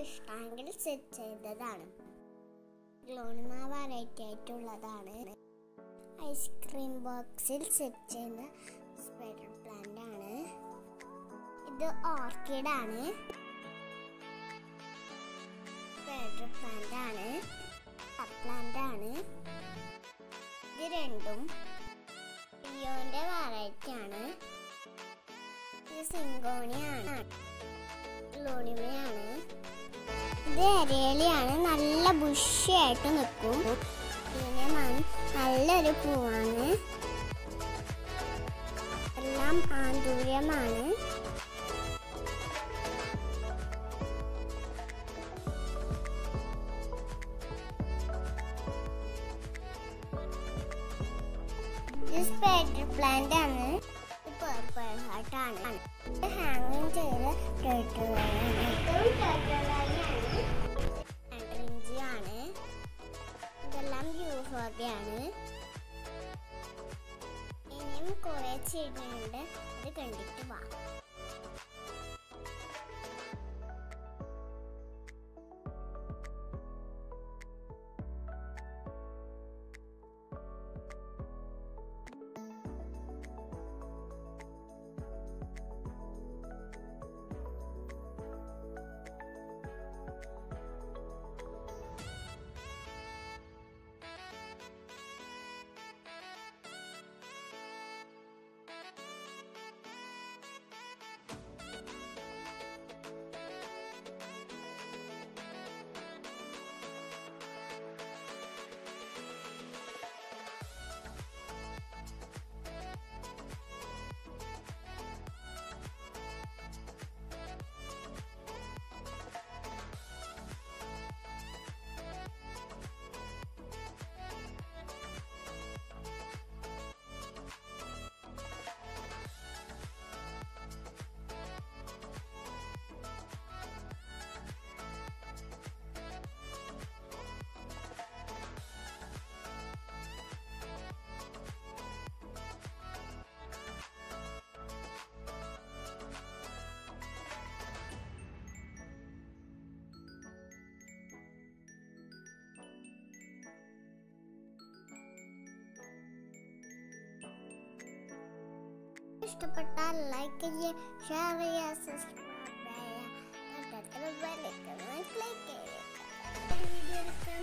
ടാങ്കിൽ സെറ്റ് ചെയ്തതാണ് ഗ്ലോണിമ വെറൈറ്റി ആയിട്ടുള്ളതാണ് ഐസ്ക്രീം ബോക്സിൽ സെറ്റ് ചെയ്യുന്ന സ്പൈഡർ പ്ലാന്റ് ആണ് ഇത് ഓർക്കിഡ് ആണ് സ്പൈഡർ പ്ലാന്റ് ആണ് പ്ലാന്റ് ആണ് ഇത് രണ്ടും ലിയോന്റെ വെറൈറ്റി ആണ് ഇത് സിങ്കോണിയാണ് ലോണിമയാണ് ഇത് എരേലിയാണ് നല്ല ബുഷിയായിട്ട് നിൽക്കും പിന്നെ മൺ- നല്ലൊരു പൂവാണ് എല്ലാം ആന്തൂര്യമാണ് ഇത് സ്പൈഡർ പ്ലാന്റ് ആണ് ഇത് പേർപ്പിൾ ഹാർട്ട് ആണ് ഇത് ഹാങ്ങിങ് ചെയ്ത ആണ് ഇതെല്ലാം യൂഫോബിയാണ് ഇനിയും കുറെ ചെടിയുണ്ട് അത് കണ്ടിട്ട് വാ ഇഷ്ടപ്പെട്ടാൽ ലൈക്ക് ചെയ്യുക ഷെയർ ചെയ്യുക സബ്സ്ക്രൈബ് ചെയ്യുക തൊട്ടടുത്തുള്ള ബെല്ലൈക്കൺ ക്ലിക്ക് ചെയ്യുക വീഡിയോ എടുക്കാൻ